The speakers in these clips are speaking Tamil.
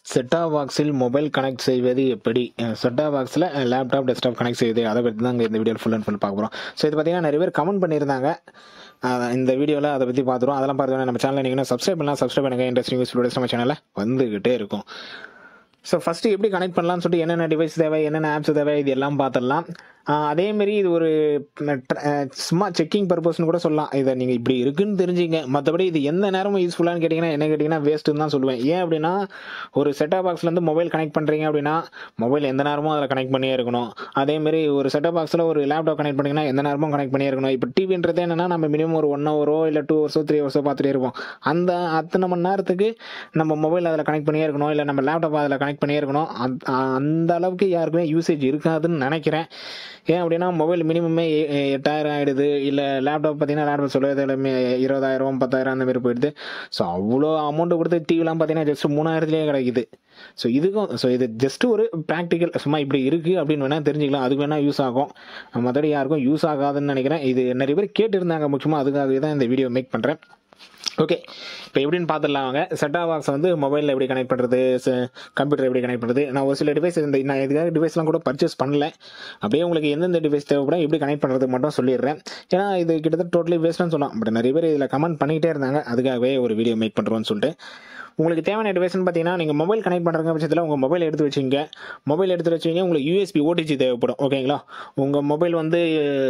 செட்டாப் பாக்ஸில் மொபைல் கனெக்ட் செய்வது எப்படி செட்டாப் பாக்ஸில் லேப்டாப் டெஸ்க்டாப் கனெக்ட் செய்வது அதை பற்றி தான் இந்த வீடியோ ஃபுல் அண்ட் ஃபுல் பார்க்க போகிறோம் ஸோ இது பார்த்தீங்கன்னா நிறைய பேர் கமெண்ட் பண்ணியிருந்தாங்க அஹ் இந்த வீடியோவில் அதை பற்றி பார்த்துருவோம் அதெல்லாம் பார்த்து நம்ம சேனலில் நீங்கள் சப்ஸ்கிரைப் பண்ணலாம் சப்ஸ்கிரைப் பண்ணுங்கள் இன்ட்ரெஸ்டிங் யூஸ் வீடியோஸ் நம்ம சேனலில் வந்துக்கிட்டே இருக்கும் ஸோ ஃபஸ்ட்டு எப்படி கனெக்ட் பண்ணலாம்னு சொல்லிட்டு என்னென்ன டிவைஸ் தேவை என்னென்ன ஆப்ஸ் தேவை இது எல்லாம் பார்த்துடலாம் ஆஹ் அதேமாரி இது ஒரு ம், ட்ர- அஹ் சும்மா செக்கிங் பர்பஸ்னு கூட சொல்லலாம் இதை நீங்கள் இப்படி இருக்குன்னு தெரிஞ்சுங்க மற்றபடி இது எந்த நேரமும் யூஸ்ஃபுல்லான்னு கேட்டிங்கன்னா என்ன கேட்டிங்கன்னா வேஸ்ட்டுன்னு தான் சொல்லுவேன் ஏன் அப்படின்னா ஒரு செட்டாப் பாக்ஸ்லேருந்து மொபைல் கனெக்ட் பண்ணுறீங்க அப்படின்னா மொபைல் எந்த நேரமும் அதில் கனெக்ட் பண்ணியே இருக்கணும் அதேமாரி ஒரு செட்டாப் பாக்ஸில் ஒரு லேப்டாப் கனெக்ட் பண்ணிங்கன்னா எந்த நேரமும் கனெக்ட் பண்ணியே இருக்கணும் இப்போ டிவின்றது என்னென்னா நம்ம மினிமம் ஒரு ஒன் ஹவரோ இல்லை டூ ஹவர்ஸோ த்ரீ ஹவர்ஸோ பார்த்துட்டே இருப்போம் அந்த அத்தனை மணி நேரத்துக்கு நம்ம மொபைல் அதில் கனெக்ட் பண்ணியே இருக்கணும் இல்லை நம்ம லேப்டாப் அதில் கனெக்ட் பண்ணியே இருக்கணும் அந்த- அந்த அளவுக்கு யாருக்குமே யூசேஜ் இருக்காதுன்னு நினைக்கிறேன் ஏன் அப்படின்னா மொபைல் மினிமமே எட்டாயிரம் ஆகிடுது இல்லை லேப்டாப் பார்த்தீங்கன்னா லேப்டாப் சொல்லுவது எல்லாமே இருபதாயிரம் பத்தாயிரம் அந்த மாதிரி போயிடுது ஸோ அவ்வளோ அமௌண்ட் கொடுத்து டிவிலாம் பார்த்தீங்கன்னா ஜஸ்ட் மூணாயிரத்துலேயே கிடைக்குது ஸோ இதுக்கும் ஸோ இது ஜஸ்ட் ஒரு ப்ராக்டிக்கல் சும்மா இப்படி இருக்குது அப்படின்னு வேணால் தெரிஞ்சுக்கலாம் அதுக்கு வேணால் யூஸ் ஆகும் மற்றபடி யாருக்கும் யூஸ் ஆகாதுன்னு நினைக்கிறேன் இது நிறைய பேர் கேட்டிருந்தாங்க முக்கியமாக அதுக்காகவே தான் இந்த வீடியோ மேக் பண்ணுறேன் ஓகே இப்போ எப்படின்னு பார்த்துடலாம் வாங்க செட்டாப் பாக்ஸ் வந்து மொபைலில் எப்படி கனெக்ட் பண்ணுறது கம்ப்யூட்டர் எப்படி கனெக்ட் பண்ணுறது நான் ஒரு சில டிவைஸ் இந்த நான் இதுக்காக டிவைஸ்லாம் கூட பர்ச்சேஸ் பண்ணல அப்படியே உங்களுக்கு எந்தெந்த டிவைஸ் தேவைப்படும் எப்படி கனெக்ட் பண்ணுறது மட்டும் சொல்லிடுறேன் ஏன்னா இது கிட்டத்தட்ட டோட்டலி வேஸ்ட்னு சொல்லலாம் பட் நிறைய பேர் இதில் கமெண்ட் பண்ணிக்கிட்டே இருந்தாங்க அதுக்காகவே ஒரு வீடியோ மேக் பண்ணுறோன்னு சொல்லிட்டு உங்களுக்கு தேவையான டிவைஸ்னு பார்த்தீங்கன்னா நீங்கள் மொபைல் கனெக்ட் பண்ணுற பட்சத்தில் உங்கள் மொபைல் எடுத்து வச்சிங்க மொபைல் எடுத்து வச்சிங்க உங்களுக்கு யூஎஸ்பி ஓடிஜி தேவைப்படும் ஓகேங்களா உங்கள் மொபைல் வந்து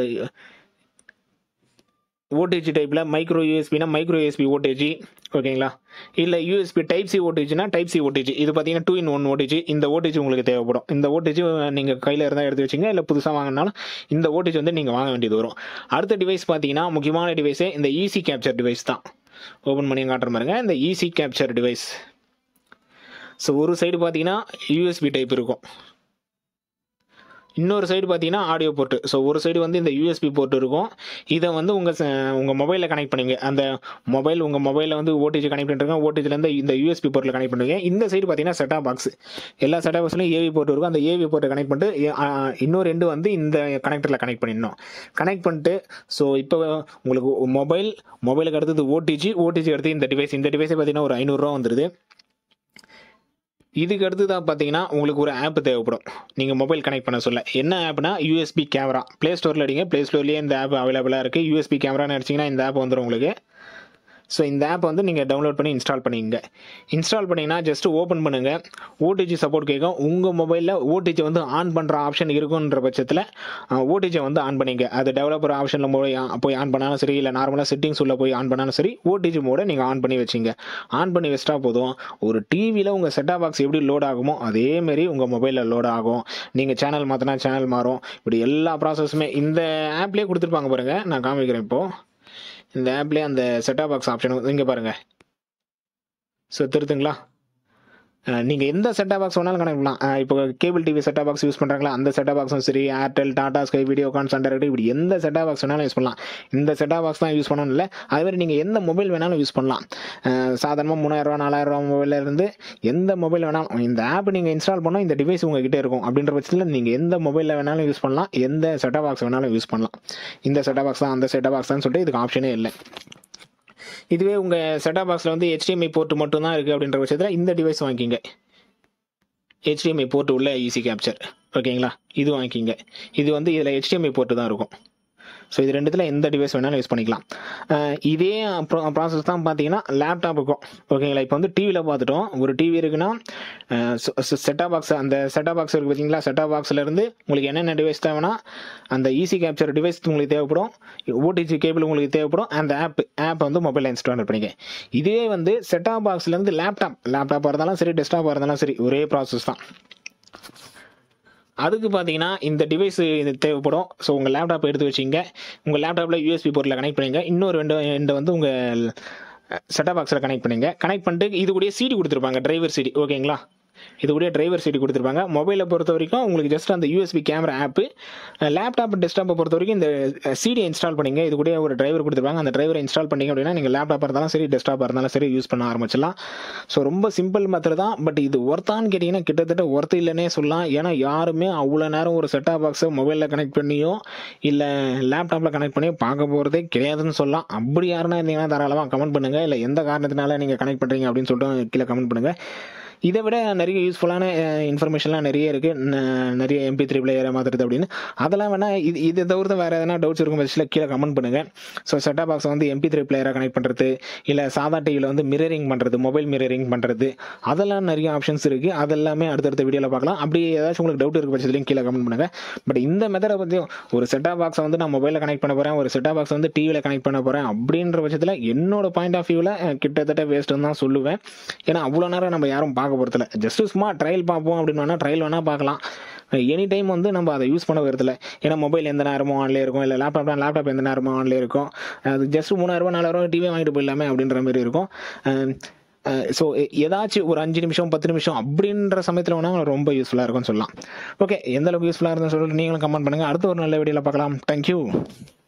ஓடிஜி டைப்பில் மைக்ரோ யூஎஸ்பினா மைக்ரோ யூஎஸ்பி ஓடிஜி ஓகேங்களா இல்லை யூஎஸ்பி டைப் சி ஓடிஜினா டைப் சி ஓடிஜி இது பார்த்தீங்கன்னா டூ இன் ஒன் ஓடிஜி இந்த ஓடிஜி உங்களுக்கு தேவைப்படும் இந்த ஓடிஜி நீங்கள் கையில் இருந்தால் எடுத்து வச்சிங்க இல்லை புதுசாக வாங்கினாலும் இந்த ஓடிஜி வந்து நீங்கள் வாங்க வேண்டியது வரும் அடுத்த டிவைஸ் பார்த்தீங்கன்னா முக்கியமான டிவைஸே இந்த ஈஸி கேப்சர் டிவைஸ் தான் ஓப்பன் பண்ணி காட்டுற பாருங்க இந்த ஈஸி கேப்சர் டிவைஸ் ஸோ ஒரு சைடு பார்த்தீங்கன்னா யூஎஸ்பி டைப் இருக்கும் இன்னொரு சைடு பார்த்தீங்கன்னா ஆடியோ போர்ட்டு ஸோ ஒரு சைடு வந்து இந்த யூஎஸ்பி போர்ட் இருக்கும் இதை வந்து உங்கள் உங்கள் மொபைலில் கனெக்ட் பண்ணுங்க அந்த மொபைல் உங்கள் மொபைலில் வந்து ஓடிஜி கனெக்ட் பண்ணுறீங்க ஓடிஜிலேருந்து இந்த யூஎஸ்பி போர்ட்டில் கனெக்ட் பண்ணுவீங்க இந்த சைடு பார்த்தீங்கன்னா செட்டா பாக்ஸ் எல்லா செட்டா பாக்ஸ்லையும் ஏவி போர்ட் இருக்கும் அந்த ஏவி போர்ட்டை கனெக்ட் பண்ணிட்டு எ- ஆ, இன்னொரு ரெண்டு வந்து இந்த கனெக்டரில் கனெக்ட் பண்ணிடணும் கனெக்ட் பண்ணிட்டு ஸோ இப்போ உங்களுக்கு மொபைல் மொபைலுக்கு அடுத்தது ஓடிஜி ஓடிஜி அடுத்து இந்த டிவைஸ் இந்த டிவைஸே பார்த்தீங்கன்னா ஒரு ஐநூறுரூவா வந்துடுது இதுக்கு அடுத்து தான் பார்த்தீங்கன்னா உங்களுக்கு ஒரு ஆப் தேவைப்படும் நீங்கள் மொபைல் கனெக்ட் பண்ண சொல்ல என்ன ஆப்னா யூஎஸ்பி கேமரா ப்ளே ஸ்டோரில் அடிங்க ப்ளே ஸ்டோர்லேயே இந்த ஆப் அவைலபிளாக இருக்குது யூஎஸ்பி கேமரான்னு அடிச்சிங்கன்னா இந்த ஆப் வந்துடும் உங்களுக்கு ஸோ இந்த ஆப் வந்து நீங்கள் டவுன்லோட் பண்ணி இன்ஸ்டால் பண்ணிங்க இன்ஸ்டால் பண்ணிங்கன்னா ஜஸ்ட் ஓப்பன் பண்ணுங்கள் ஓடிஜி சப்போர்ட் கேட்கும் உங்கள் மொபைலில் ஓடிஜி வந்து ஆன் பண்ணுற ஆப்ஷன் இருக்குன்ற பட்சத்தில் ஓடிஜி வந்து ஆன் பண்ணிங்க அது டெவலப்பர் ஆப்ஷனில் போய் போய் ஆன் பண்ணாலும் சரி இல்லை நார்மலாக செட்டிங்ஸ் உள்ள போய் ஆன் பண்ணாலும் சரி ஓடிஜி மோட நீங்கள் ஆன் பண்ணி வச்சிங்க ஆன் பண்ணி வச்சிட்டா போதும் ஒரு டிவியில் உங்கள் செட்டா பாக்ஸ் எப்படி லோட் ஆகுமோ அதேமாரி உங்கள் மொபைலில் லோட் ஆகும் நீங்கள் சேனல் மாற்றினா சேனல் மாறும் இப்படி எல்லா ப்ராசஸுமே இந்த ஆப்லேயே கொடுத்துருப்பாங்க பாருங்கள் நான் காமிக்கிறேன் இப்போது இந்த ஆப்லேயே அந்த செட்டா பாக்ஸ் ஆப்ஷன் இங்கே பாருங்கள் ஸோ திருத்துங்களா நீங்கள் எந்த செட்டா பாக்ஸ் வேணாலும் கனெக்ட் பண்ணலாம் அஹ் இப்போ cable TV set top box use பண்ணுறாங்களா அந்த செட்டா பாக்ஸும் சரி ஏர்டெல் டாடா ஸ்கை வீடியோகான் சண்டர் இப்படி எந்த செட்டா பாக்ஸ் வேணாலும் யூஸ் பண்ணலாம் இந்த செட்டா பாக்ஸ் தான் யூஸ் பண்ணணும் இல்லை அதே மாதிரி நீங்கள் எந்த மொபைல் வேணாலும் யூஸ் பண்ணலாம் சாதாரணமாக மூணாயிரரூவா நாலாயிரரூவா மொபைலில் இருந்து எந்த மொபைல் வேணாலும் இந்த ஆப் நீங்கள் இன்ஸ்டால் பண்ணால் இந்த டிவைஸ் உங்ககிட்ட இருக்கும் அப்படின்ற பட்சத்தில் நீங்கள் எந்த மொபைலில் வேணாலும் யூஸ் பண்ணலாம் எந்த செட்டா பாக்ஸ் வேணாலும் யூஸ் பண்ணலாம் இந்த செட்டா பாக்ஸ் தான் அந்த செட்டா பாக்ஸ் தான் சொல்லிட்டு இதுக்கு ஆப்ஷனே இல்லை இதுவே உங்கள் செட்டா பாக்ஸில் வந்து HDMI போர்ட் மட்டும் தான் இருக்குது அப்படின்ற பட்சத்தில் இந்த டிவைஸ் வாங்கிக்கிங்க HDMI போர்ட் உள்ள ஈஸி கேப்சர் ஓகேங்களா இது வாங்கிக்கிங்க இது வந்து இதில் HDMI போர்ட்டு தான் இருக்கும் ஸோ இது ரெண்டுத்தில் எந்த டிவைஸ் வேணாலும் யூஸ் பண்ணிக்கலாம் அஹ் இதே ப்ராசஸ் தான் பார்த்தீங்கன்னா லேப்டாப்புக்கும் ஓகேங்களா இப்போ வந்து டிவியில் பார்த்துட்டோம் ஒரு டிவி இருக்குன்னா செட்டா பாக்ஸ் அந்த செட்டா பாக்ஸ் இருக்குது பார்த்தீங்களா செட்டா பாக்ஸ்லேருந்து உங்களுக்கு என்னென்ன டிவைஸ் தேவைன்னா அந்த ஈஸி கேப்சர் டிவைஸ் உங்களுக்கு தேவைப்படும் ஓடிஜி கேபிள் உங்களுக்கு தேவைப்படும் அந்த ஆப் ஆப் வந்து மொபைலில் இன்ஸ்டால் பண்ணிக்க இதே வந்து செட்டா பாக்ஸ்லேருந்து லேப்டாப் லேப்டாப்பாக இருந்தாலும் சரி டெஸ்க்டாப்பாக இருந்தாலும் சரி ஒரே ப்ராசஸ் தான் அதுக்கு பார்த்தீங்கன்னா இந்த டிவைஸ் இது தேவைப்படும் ஸோ உங்கள் லேப்டாப் எடுத்து வச்சிங்க உங்கள் லேப்டாப்பில் யூஎஸ்பி போர்ட்டில் கனெக்ட் பண்ணுங்க இன்னொரு ரெண்டு ரெண்டு வந்து உங்கள் செட்டா பாக்ஸில் கனெக்ட் பண்ணுங்க கனெக்ட் பண்ணிட்டு இது கூடயே சிடி கொடுத்துருப்பாங்க டிரைவர் சிடி ஓகேங்களா இது கூட டிரைவர் சிடி கொடுத்துருப்பாங்க மொபைலை பொறுத்த வரைக்கும் உங்களுக்கு ஜஸ்ட் அந்த யூஎஸ்பி கேமரா ஆப்பு லேப்டாப் டெஸ்க்டாப்பை பொறுத்த வரைக்கும் இந்த சிடி இன்ஸ்டால் பண்ணிங்க இது கூட ஒரு டிரைவர் கொடுத்துருப்பாங்க அந்த டிரைவரை இன்ஸ்டால் பண்ணிங்க அப்படின்னா நீங்கள் லேப்டாப்பாக இருந்தாலும் சரி டெஸ்க்டாப்பாக இருந்தாலும் சரி யூஸ் பண்ண ஆரம்பிச்சிடலாம் ஸோ ரொம்ப சிம்பிள் மெத்தட் தான் பட் இது ஒர்த்தான்னு கேட்டிங்கன்னா கிட்டத்தட்ட ஒர்த்து இல்லைன்னே சொல்லலாம் ஏன்னா யாருமே அவ்வளோ நேரம் ஒரு செட்டா பாக்ஸை மொபைலில் கனெக்ட் பண்ணியோ இல்லை லேப்டாப்பில் கனெக்ட் பண்ணியோ பார்க்க போகிறதே கிடையாதுன்னு சொல்லலாம் அப்படி யாருன்னா இருந்தீங்கன்னா தாராளமாக கமெண்ட் பண்ணுங்கள் இல்லை எந்த காரணத்தினால நீங்கள் கனெக்ட் பண்ணுறீங்க அப்படின்னு சொல்லிட்டு கீழே கமெண்ட் பண்ணுங்கள் இதை விட நிறைய யூஸ்ஃபுல்லான இன்ஃபர்மேஷன்லாம் நிறைய இருக்குது நிறைய எம்பி த்ரீ பிளேயரை மாற்றுறது அப்படின்னு அதெல்லாம் வேணால் இது இதை தவிர்த்து வேறு எதனா டவுட்ஸ் இருக்கும் பட்சத்தில் கீழே கமெண்ட் பண்ணுங்கள் ஸோ செட்டாப் பாக்ஸ் வந்து எம்பி த்ரீ பிளேயராக கனெக்ட் பண்ணுறது இல்லை சாதா டிவியில் வந்து மிரரிங் பண்ணுறது மொபைல் மிரரிங் பண்ணுறது அதெல்லாம் நிறைய ஆப்ஷன்ஸ் இருக்குது அதெல்லாமே அடுத்தடுத்த வீடியோவில் பார்க்கலாம் அப்படி ஏதாச்சும் உங்களுக்கு டவுட் இருக்க பட்சத்துலையும் கீழே கமெண்ட் பண்ணுங்கள் பட் இந்த மெத்தடை பற்றியும் ஒரு செட்டாப் பாக்ஸை வந்து நான் மொபைலில் கனெக்ட் பண்ண போகிறேன் ஒரு செட்டாப் பாக்ஸ் வந்து டிவியில் கனெக்ட் பண்ண போகிறேன் அப்படின்ற பட்சத்தில் என்னோட பாயிண்ட் ஆஃப் வியூவில் கிட்டத்தட்ட வேஸ்ட்டுன்னு தான் சொல்லுவேன் ஏன்னா அவ்வளோ நேரம் நம்ம யாரும் பார்க்க போகிறதில்ல ஜஸ்ட் சும்மா ட்ரையல் பார்ப்போம் அப்படின்னு வேணால் ட்ரையல் வேணால் பார்க்கலாம் எனி டைம் வந்து நம்ம அதை யூஸ் பண்ண வரதில்ல ஏன்னா மொபைல் எந்த நேரமும் ஆன்லேயே இருக்கும் இல்லை லேப்டாப்னா லேப்டாப் எந்த நேரமும் ஆன்லேயே இருக்கும் அது ஜஸ்ட் மூணாயிரரூபா நாலாயிரரூவா டிவி வாங்கிட்டு போயிடலாமே அப்படின்ற மாதிரி இருக்கும் ஸோ ஏதாச்சும் ஒரு அஞ்சு நிமிஷம் பத்து நிமிஷம் அப்படின்ற சமயத்தில் வேணால் ரொம்ப யூஸ்ஃபுல்லாக இருக்கும்னு சொல்லலாம் ஓகே எந்த அளவுக்கு யூஸ்ஃபுல்லாக இருந்தால் சொல்லிட்டு நீங்களும் கமெண்ட் பண்ணுங்கள் அடுத்த ஒரு நல்ல வீடியோவில் பார்க்கலாம் தேங்க்யூ